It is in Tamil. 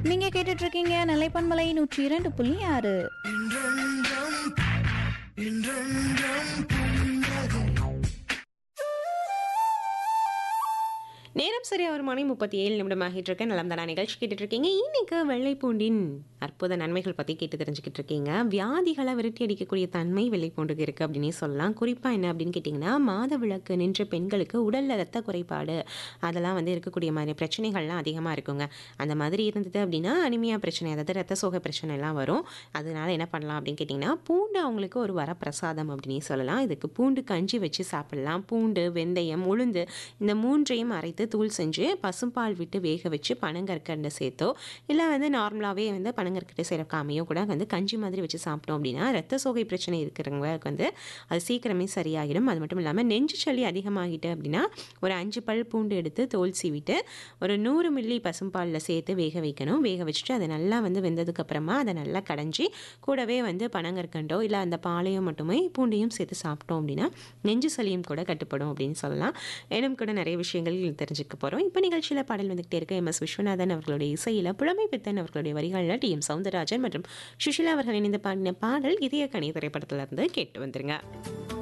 நீங்க கேட்டுட்டு இருக்கீங்க நிலைப்பன்மலை நூற்றி இரண்டு புள்ளி ஆறு நேரம் சரியா ஒரு மணி முப்பத்தி ஏழு நிமிடம் ஆகிட்டு இருக்க நலம் தானா நிகழ்ச்சி கேட்டுட்டு இருக்கீங்க இன்னைக்கு வெள்ளைப்பூண்டின் அற்புத நன்மைகள் பற்றி கேட்டு தெரிஞ்சுக்கிட்டு இருக்கீங்க வியாதிகளை விரட்டி அடிக்கக்கூடிய தன்மை வெள்ளைப்பூண்டுக்கு இருக்குது அப்படின்னே சொல்லலாம் குறிப்பாக என்ன அப்படின்னு கேட்டிங்கன்னா மாத விளக்கு நின்ற பெண்களுக்கு உடலில் ரத்த குறைபாடு அதெல்லாம் வந்து இருக்கக்கூடிய மாதிரி பிரச்சனைகள்லாம் அதிகமாக இருக்குங்க அந்த மாதிரி இருந்தது அப்படின்னா அனிமியா பிரச்சனை அதாவது ரத்த சோகை பிரச்சனை எல்லாம் வரும் அதனால என்ன பண்ணலாம் அப்படின்னு கேட்டிங்கன்னா பூண்டு அவங்களுக்கு ஒரு வரப்பிரசாதம் அப்படின்னே சொல்லலாம் இதுக்கு பூண்டு கஞ்சி வச்சு சாப்பிடலாம் பூண்டு வெந்தயம் உளுந்து இந்த மூன்றையும் அரைத்து தூள் செஞ்சு பசும்பால் விட்டு வேக வச்சு பனங்கற்கண்டை சேர்த்தோ இல்லை வந்து நார்மலாகவே வந்து பனங்கற்கண்டை சேர்க்காமையோ கூட வந்து கஞ்சி மாதிரி வச்சு சாப்பிட்டோம் அப்படின்னா ரத்த சோகை பிரச்சனை இருக்கிறவங்களுக்கு வந்து அது சீக்கிரமே சரியாகிடும் அது மட்டும் இல்லாமல் நெஞ்சு சளி அதிகமாகிட்டு அப்படின்னா ஒரு அஞ்சு பல் பூண்டு எடுத்து தோல் சீவிட்டு ஒரு நூறு மில்லி பசும்பாலில் சேர்த்து வேக வைக்கணும் வேக வச்சுட்டு அதை நல்லா வந்து வெந்ததுக்கு அப்புறமா அதை நல்லா கடைஞ்சி கூடவே வந்து பனங்கற்கண்டோ இல்லை அந்த பாலையும் மட்டுமே பூண்டையும் சேர்த்து சாப்பிட்டோம் அப்படின்னா நெஞ்சு சளியும் கூட கட்டுப்படும் அப்படின்னு சொல்லலாம் மேலும் கூட நிறைய விஷயங்கள் தெரிஞ்சுக்க போகிறோம் இப்போ நிகழ்ச்சியில் பாடல் வந்துகிட்டே இருக்க எம் எஸ் விஸ்வநாதன் அவர்களுடைய இசையில் புலமை பித்தன் அவர்களுடைய வரிகளில் டி எம் சவுந்தரராஜன் மற்றும் சுஷிலா அவர்கள் இணைந்து பாடின பாடல் இதய கனி திரைப்படத்திலிருந்து கேட்டு வந்துருங்க